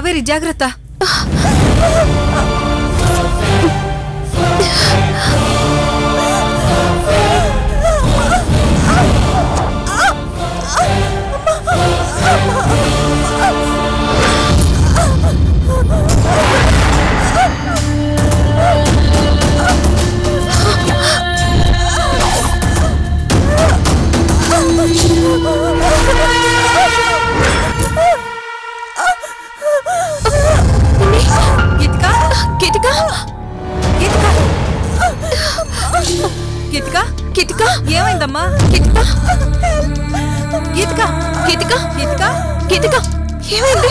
కావేరి జాగ్రత్త గీతిక గీతిక గీతిక గీతిక గీతిక ఏమైందమ్మా గీతిక గీతిక గీతిక గీతిక గీతిక ఏమైంది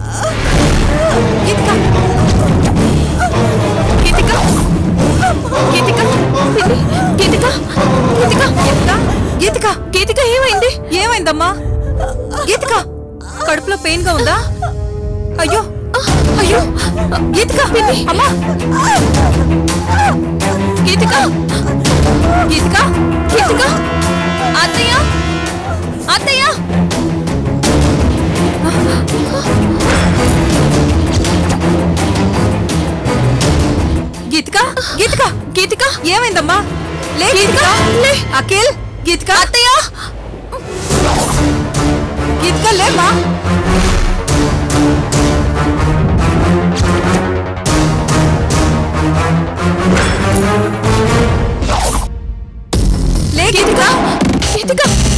గీతిక గీతిక గీతిక గీతిక గీతిక గీతిక గీతిక గీతిక ఏమైంది ఏమైందమ్మా గీతిక కడుపులో పెయిన్ గా ఉందా అయ్యో అయ్యో గీతిక అమ్మా గీతిక గీతిక గీతిక అత్తయ్య అత్తయ్య గీతిక గీతిక గీతిక ఏమైందమ్మా లే గీతిక లే అఖిల్ గీతిక అత్తయ్య గీతిక లేమ్మా లే గీతిక గీతిక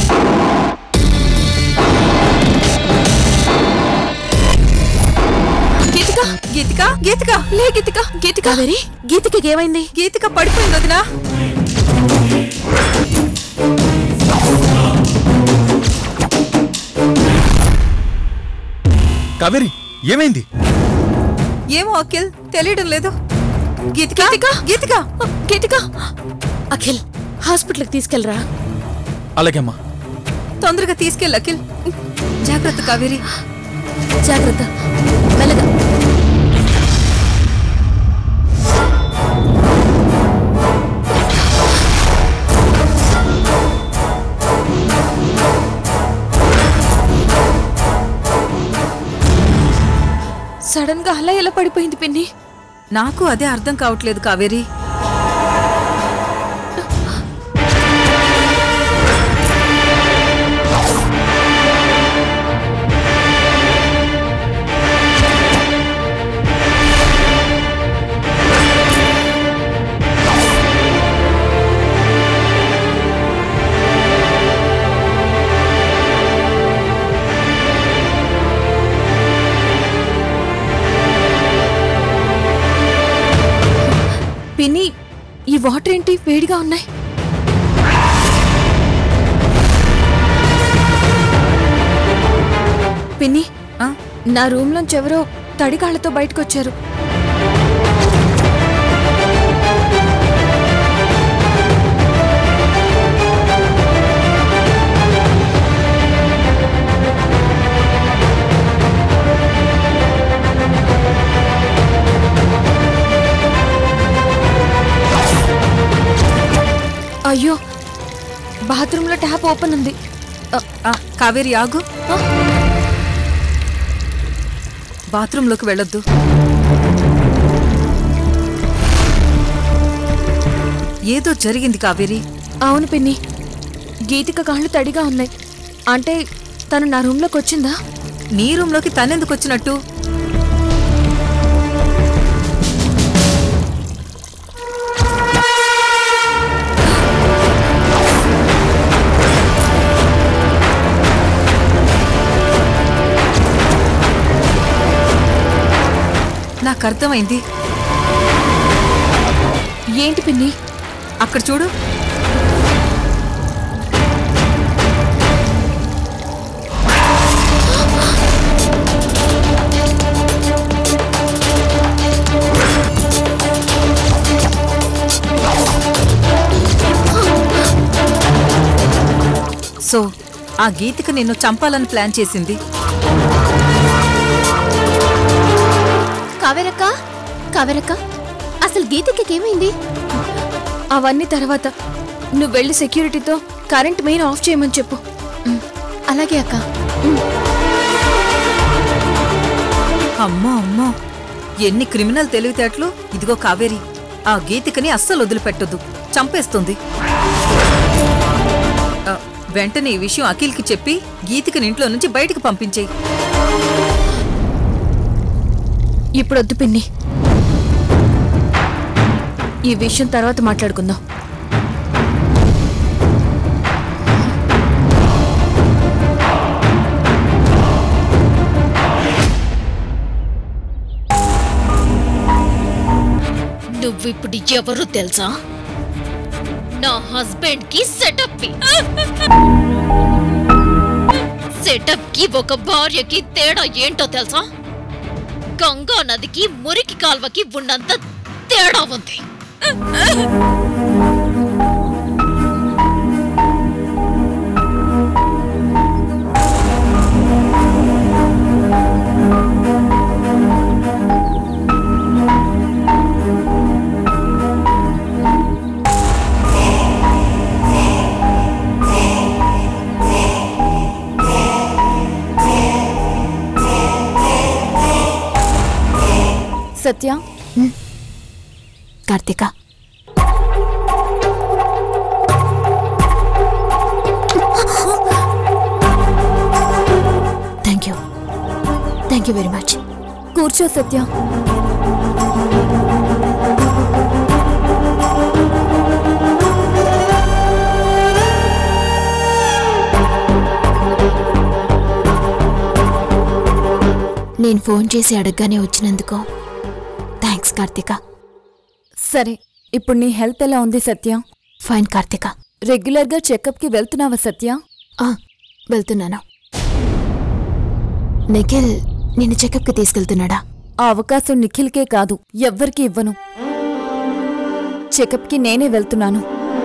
గీతిక గీతిక గీతిక లే గీతిక గీతిక కావేరి గీతికి ఏమైంది గీతిక పడిపోయింది వదినా కావేరి ఏమైంది ఏమో అఖిల్ తెలియడం లేదు గీతిక గీతిక గీతిక గీతిక అఖిల్ హాస్పిటల్కి తీసుకెళ్ళరా అలాగే అమ్మా తొందరగా తీసుకెళ్ళు అఖిల్ జాగ్రత్త కావేరి జాగ్రత్త మెల్లగా సడన్ గా అలా ఎలా పడిపోయింది పిన్ని నాకు అదే అర్థం కావట్లేదు కావేరి పిన్ని ఈ వాటర్ ఏంటి వేడిగా ఉన్నాయి పిన్ని ఆ? నా రూమ్ లోంచి ఎవరో తడికాళ్లతో బయటకు వచ్చారు అయ్యో బాత్రూంలో ట్యాప్ ఓపెన్ ఉంది ఆ, ఆ, కావేరి ఆగు ఆ? బాత్రూంలోకి వెళ్ళొద్దు ఏదో జరిగింది కావేరి అవును పిన్ని గీతిక కాళ్ళు తడిగా ఉన్నాయి అంటే తను నా రూమ్లోకి వచ్చిందా నీ రూమ్లోకి తనెందుకు వచ్చినట్టు నాకు అర్థమైంది ఏంటి పిన్ని అక్కడ చూడు సో ఆ గీతిక నిన్ను చంపాలని ప్లాన్ చేసింది కావేరక్క కావేరక్క అసలు గీతికి ఏమైంది అవన్నీ తర్వాత నువ్వు వెళ్ళి సెక్యూరిటీతో కరెంట్ మెయిన్ ఆఫ్ చేయమని చెప్పు అలాగే అక్క అమ్మో అమ్మో ఎన్ని క్రిమినల్ తెలివితేటలు ఇదిగో కావేరి ఆ గీతికని అస్సలు వదిలిపెట్టొద్దు చంపేస్తుంది ఆ, వెంటనే ఈ విషయం అఖిల్కి చెప్పి గీతికని ఇంట్లో నుంచి బయటికి పంపించేయి ఇప్పుడొద్దు పిన్ని ఈ విషయం తర్వాత మాట్లాడుకుందాం నువ్విప్పుడు ఎవరు తెలుసా నా హస్బెండ్ కి సెటప్ సెటప్ కి ఒక భార్యకి తేడా ఏంటో తెలుసా గంగా నదికి మురికి కాల్వకి ఉన్నంత తేడా ఉంది Satya Karthika thank you thank you very much కూర్చో సత్య నేను ఫోన్ చేసి అడగగానే వచ్చినందుకు థ్యాంక్స్ కార్తిక సరే ఇప్పుడు నీ హెల్త్ ఎలా ఉంది సత్య ఫైన్ కార్తిక రెగ్యులర్గా చెకప్కి వెళ్తున్నావా సత్య ఆ, వెళ్తున్నాను నిఖిల్ నిన్ను చెకప్కి తీసుకెళ్తున్నాడా ఆ అవకాశం నిఖిల్కే కాదు ఎవ్వరికి ఇవ్వను చెకప్కి నేనే వెళ్తున్నాను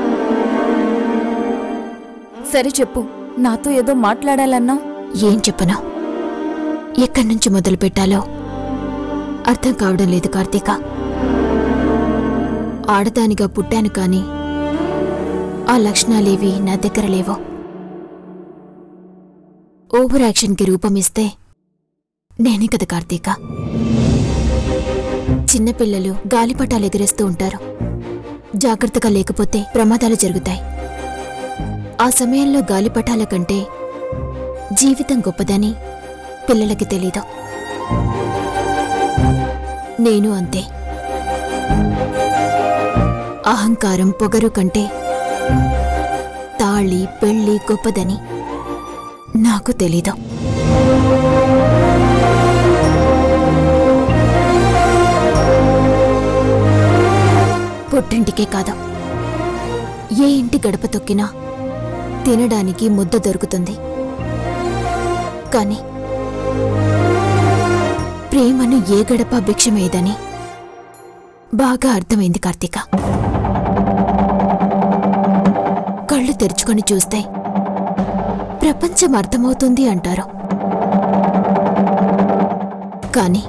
సరే చెప్పు నాతో ఏదో మాట్లాడాలన్నా ఏం చెప్పను ఎక్కడి నుంచి మొదలు పెట్టాలో అర్థం కావడం లేదు కార్తీక ఆడదానిగా పుట్టాను కాని ఆ లక్షణాలేవి నా దగ్గర లేవు ఓవర్ యాక్షన్కి రూపమిస్తే నేనే కదా కార్తీక చిన్నపిల్లలు గాలిపటాలు ఎగరేస్తూ ఉంటారు జాగ్రత్తగా లేకపోతే ప్రమాదాలు జరుగుతాయి ఆ సమయంలో గాలిపటాల కంటే జీవితం గొప్పదని పిల్లలకి తెలీదు నేను అంతే అహంకారం పొగరు కంటే తాళి పెళ్లి గొప్పదని నాకు తెలీదు పుట్టింటికే కాదు ఏ ఇంటి గడప తొక్కినా తినడానికి ముద్ద దొరుకుతుంది కాని ప్రేమను ఏ గడప భిక్షమేదని బాగా అర్థమైంది కార్తీక కళ్ళు తెరుచుకొని చూస్తే ప్రపంచం అర్థమవుతుంది అంటారు కాని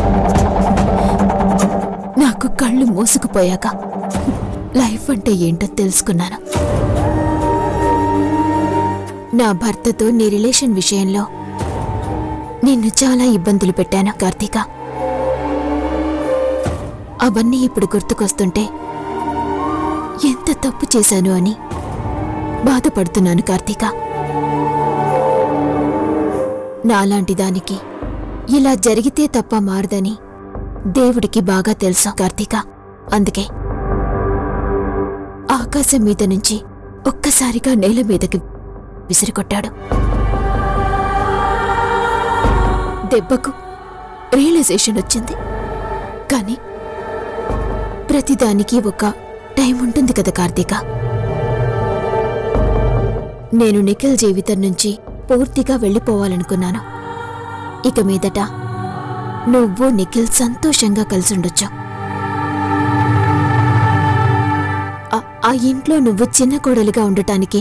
నాకు కళ్ళు మూసుకుపోయాక లైఫ్ అంటే ఏంటో తెలుసుకున్నాను నా భర్తతో నీ రిలేషన్ విషయంలో నిన్ను చాలా ఇబ్బందులు పెట్టాను కార్తీక అవన్నీ ఇప్పుడు గుర్తుకొస్తుంటే ఎంత తప్పు చేశాను అని బాధపడుతున్నాను కార్తీక నాలాంటి దానికి ఇలా జరిగితే తప్ప మారదని దేవుడికి బాగా తెలుసు కార్తీక అందుకే ఆకాశం మీద నుంచి ఒక్కసారిగా నేల మీదకి విసిరికొట్టాడు దెబ్బకు రియలైజేషన్ వచ్చింది కానీ ప్రతిదానికి ఒక టైం ఉంటుంది కదా కార్తీక నేను నిఖిల్ జీవితం నుంచి పూర్తిగా వెళ్ళిపోవాలనుకున్నాను ఇక మీదట నువ్వు నిఖిల్ సంతోషంగా కలిసుండొచ్చు ఆ- ఆ ఇంట్లో నువ్వు చిన్న కోడలిగా ఉండటానికి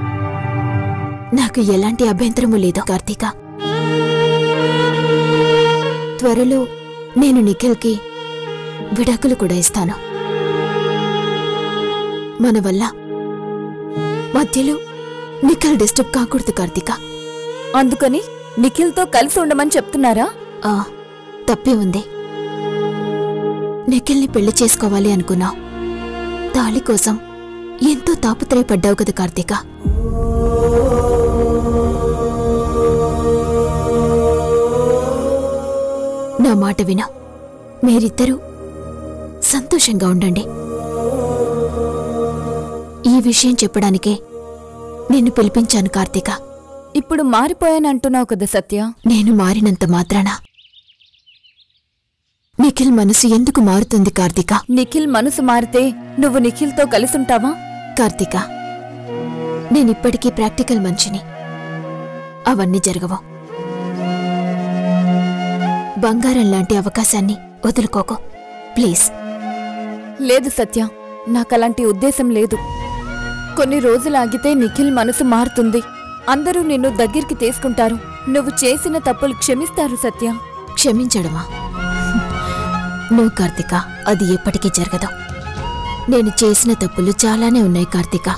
నాకు ఎలాంటి అభ్యంతరము లేదు కార్తీక త్వరలో నేను నిఖిల్కి విడాకులు కూడా ఇస్తాను మన వల్ల మధ్యలో నిఖిల్ డిస్టర్బ్ కాకూడదు కార్తీక అందుకని నిఖిల్తో కలిసి ఉండమని చెప్తున్నారా ఆ, తప్పే ఉంది నిఖిల్ని పెళ్లి చేసుకోవాలి అనుకున్నావు తాళి కోసం ఎంతో తాపత్రయపడ్డావు కదా కార్తీక నా మాట విన మీరిద్దరూ సంతోషంగా ఉండండి ఈ విషయం చెప్పడానికే నిన్ను పిలిపించాను కార్తీక ఇప్పుడు మారిపోయానంటున్నావు కదా సత్య నేను మారినంత మాత్రాన నిఖిల్ మనసు ఎందుకు మారుతుంది కార్తీక నిఖిల్ మనసు మారితే నువ్వు నిఖిల్తో కలిసుంటావా కార్తీక నేనిప్పటికీ ప్రాక్టికల్ మనిషిని అవన్నీ జరగవు బంగారం లాంటి అవకాశాన్ని వదులుకోకు ప్లీజ్ లేదు సత్య నాకలాంటి ఉద్దేశం లేదు కొన్ని రోజులు ఆగితే నిఖిల్ మనసు మారుతుంది అందరూ నిన్ను దగ్గరికి తీసుకుంటారు నువ్వు చేసిన తప్పులు క్షమిస్తారు సత్య క్షమించడమా నువ్వు కార్తీక అది ఎప్పటికీ జరగదు నేను చేసిన తప్పులు చాలానే ఉన్నాయి కార్తీక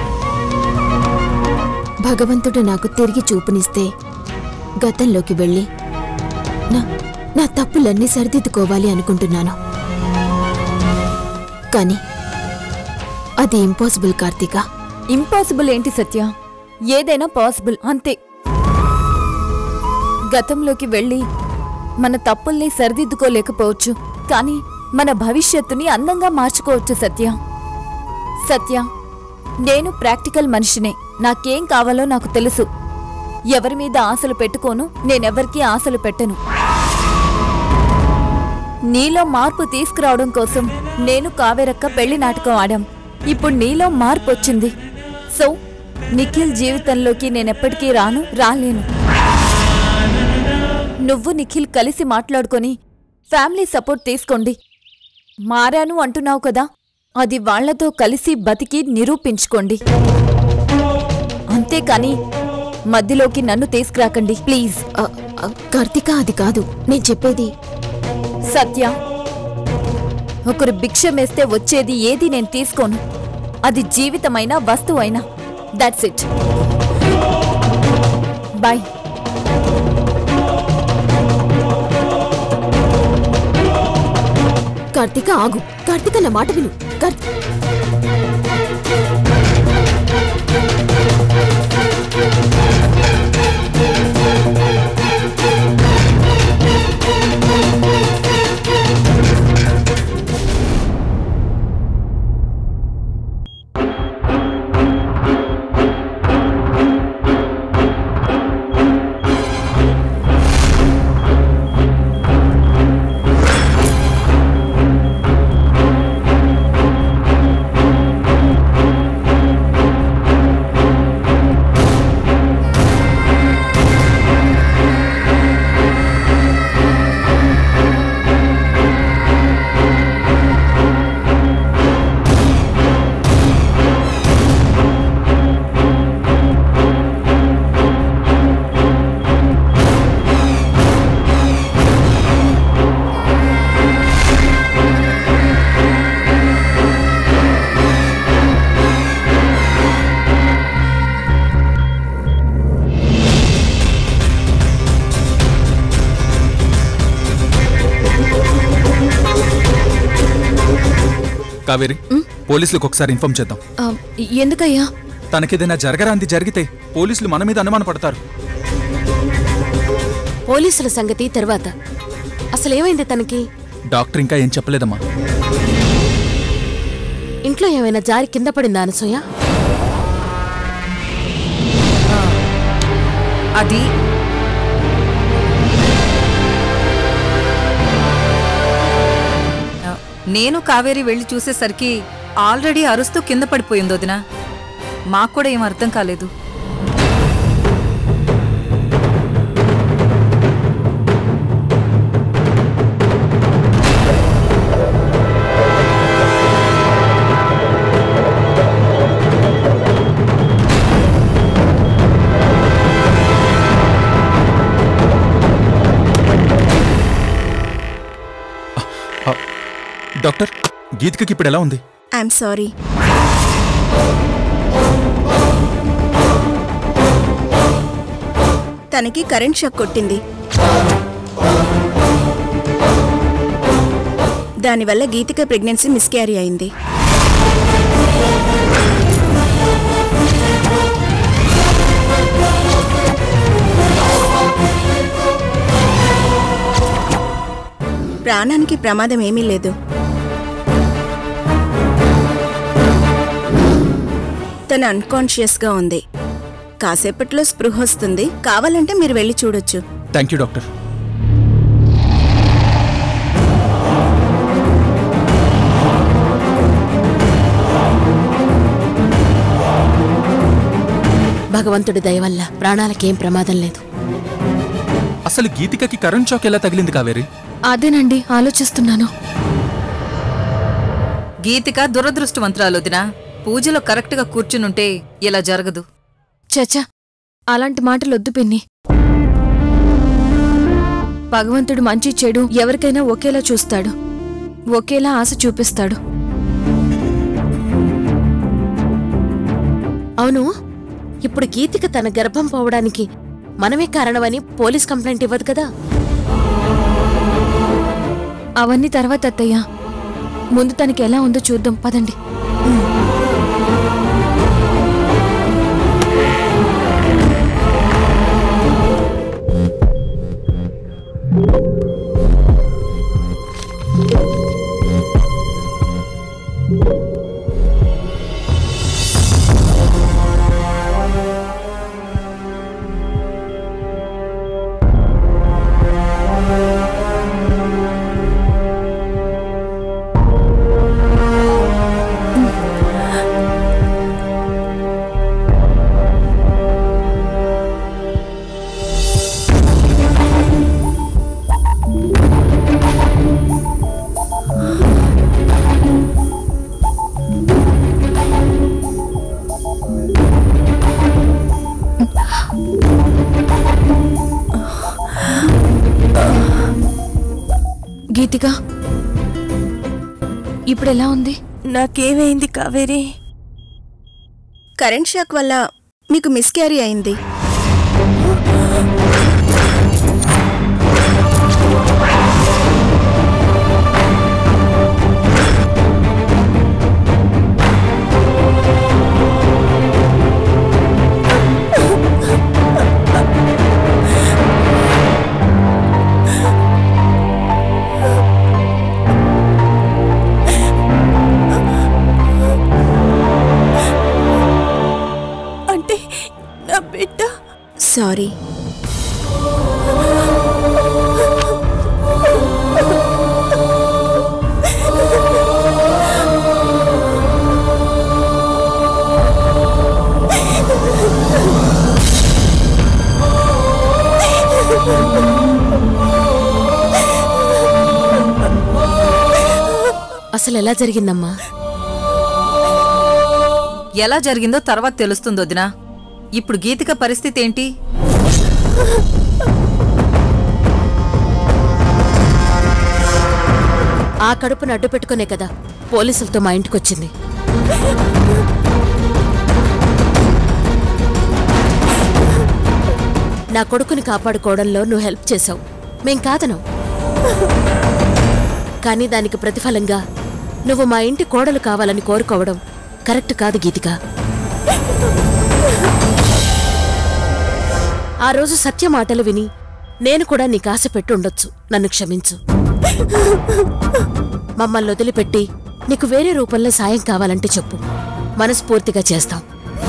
భగవంతుడు నాకు తిరిగి చూపునిస్తే గతంలోకి వెళ్ళి నా నా తప్పులన్నీ సరిదిద్దుకోవాలి అనుకుంటున్నాను కానీ అది ఇంపాసిబుల్ కార్తీక ఇంపాసిబుల్ ఏంటి సత్య ఏదైనా పాసిబుల్ అంతే గతంలోకి వెళ్ళి మన తప్పుల్ని సరిదిద్దుకోలేకపోవచ్చు కానీ మన భవిష్యత్తుని అందంగా మార్చుకోవచ్చు సత్య సత్య నేను ప్రాక్టికల్ మనిషినే నాకేం కావాలో నాకు తెలుసు ఎవరి మీద ఆశలు పెట్టుకోను నేనెవరికీ ఆశలు పెట్టను నీలో మార్పు తీసుకురావడం కోసం నేను కావేరక్క పెళ్లి నాటకం ఆడాం ఇప్పుడు నీలో మార్పు వచ్చింది సో నిఖిల్ జీవితంలోకి నేనెప్పటికీ రాను రాలేను నువ్వు నిఖిల్ కలిసి మాట్లాడుకొని ఫ్యామిలీ సపోర్ట్ తీసుకోండి మారాను అంటున్నావు కదా అది వాళ్లతో కలిసి బతికి నిరూపించుకోండి అంతేకాని మధ్యలోకి నన్ను తీసుకురాకండి ప్లీజ్ అ, అ, కార్తీక అది కాదు నేను చెప్పేది సత్య ఒకరు భిక్షమేస్తే వచ్చేది ఏది నేను తీసుకోను అది జీవితమైనా వస్తువైనా దట్స్ ఇట్ బాయ్ కార్తీక ఆగు కార్తీక నా మాట విను కార్తీ కావేరి పోలీసులకు ఒకసారి ఇన్ఫార్మ్ చేద్దాం ఆ, ఎందుకయ్యా తనకేదైనా జరగరాంది జరిగితే పోలీసులు మన మీద అనుమాన పడతారు పోలీసుల సంగతి తర్వాత అసలేమైంది తనకి డాక్టర్ ఇంకా ఏం చెప్పలేదమ్మా ఇంట్లో ఏమైనా జారి కింద పడిందా అనసూయ అది ఆ, నేను కావేరి వెళ్ళి చూసేసరికి ఆల్రెడీ అరుస్తూ కింద పడిపోయింది వదిన మాకు కూడా ఏం అర్థం కాలేదు ఆ, డాక్టర్ గీతికకి ఇప్పుడు ఎలా ఉంది ఐఎమ్ సారీ తనకి కరెంట్ షాక్ కొట్టింది దానివల్ల గీతిక ప్రెగ్నెన్సీ మిస్క్యారీ అయింది ప్రాణానికి ప్రమాదం ఏమీ లేదు తను అన్కాన్షియస్గా ఉంది కాసేపట్లో స్పృహ వస్తుంది కావాలంటే మీరు వెళ్ళి చూడొచ్చు థ్యాంక్ యూ డాక్టర్ భగవంతుడి దయ వల్ల ప్రాణాలకేం ప్రమాదం లేదు అసలు గీతికకి కరెంట్ షాక్ ఎలా తగిలింది కావేరి అదేనండి ఆలోచిస్తున్నాను గీతిక దురదృష్టవంతురాలు వదినా పూజలో కరెక్ట్గా కూర్చునుంటే ఇలా జరగదు చచా అలాంటి మాటలు వద్దు పిన్ని భగవంతుడు మంచి చెడు ఎవరికైనా ఒకేలా చూస్తాడు ఒకేలా ఆశ చూపిస్తాడు అవును ఇప్పుడు గీతిక తన గర్భం పోవడానికి మనమే కారణమని పోలీస్ కంప్లైంట్ ఇవ్వదు కదా అవన్నీ తర్వాత అత్తయ్య ముందు తనకి ఎలా ఉందో చూద్దాం పదండి గీతిక ఇప్పుడు ఎలా ఉంది నాకేమైంది కావేరి కరెంట్ షాక్ వల్ల మీకు మిస్క్యారీ అయింది అంటే నా బిడ్డ సారీ అసలు ఎలా జరిగిందమ్మా ఎలా జరిగిందో తర్వాత తెలుస్తుంది వదినా ఇప్పుడు గీతిక పరిస్థితి ఏంటి ఆ కడుపును అడ్డు పెట్టుకునే కదా పోలీసులతో మా ఇంటికొచ్చింది నా కొడుకుని కాపాడుకోవడంలో నువ్వు హెల్ప్ చేశావు మేం కాదను కానీ దానికి ప్రతిఫలంగా నువ్వు మా ఇంటి కోడలు కావాలని కోరుకోవడం కరెక్ట్ కాదు గీతిక ఆ రోజు సత్య మాటలు విని నేను కూడా నీకు ఆశ పెట్టి ఉండొచ్చు నన్ను క్షమించు మమ్మల్ని వదిలిపెట్టి నీకు వేరే రూపంలో సాయం కావాలంటే చెప్పు మనస్ఫూర్తిగా చేస్తాం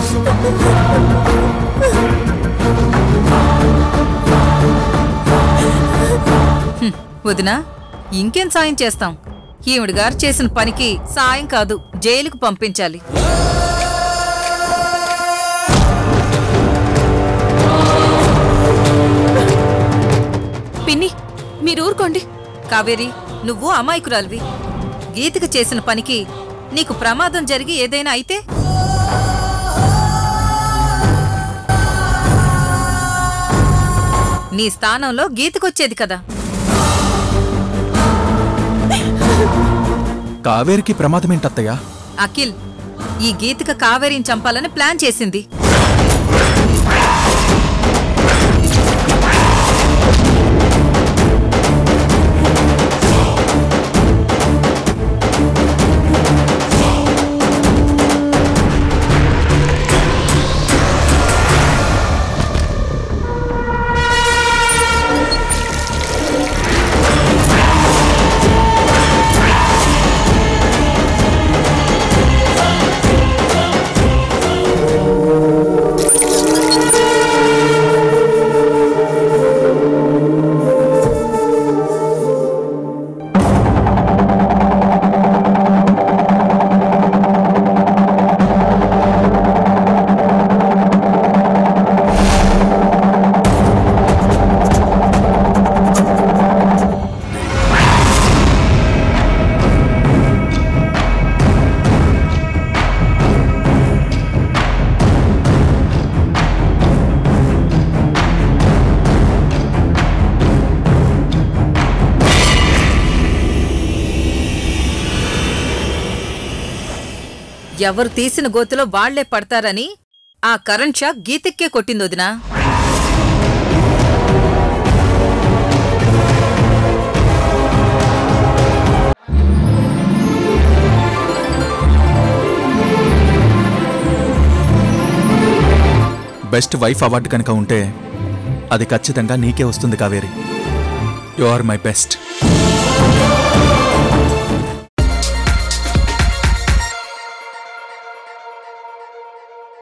హ్మ్, వదినా ఇంకేం సాయం చేస్తాం ఈవిడ గారు చేసిన పనికి సాయం కాదు జైలుకు పంపించాలి పిన్ని మీరు ఊరుకోండి కావేరి నువ్వు అమాయకురాలివి గీతిక చేసిన పనికి నీకు ప్రమాదం జరిగి ఏదైనా అయితే నీ స్థానంలో గీతకొచ్చేది కదా కావేరికి ప్రమాదం ఏంటత్తయ్యా అఖిల్ ఈ గీతిక కావేరిని చంపాలని ప్లాన్ చేసింది ఎవరు తీసిన గోతులో వాళ్లే పడతారని ఆ కరెంట్ షాక్ గీతక్కే కొట్టింది వదినా బెస్ట్ వైఫ్ అవార్డు కనుక ఉంటే అది ఖచ్చితంగా నీకే వస్తుంది Kaveri you are my best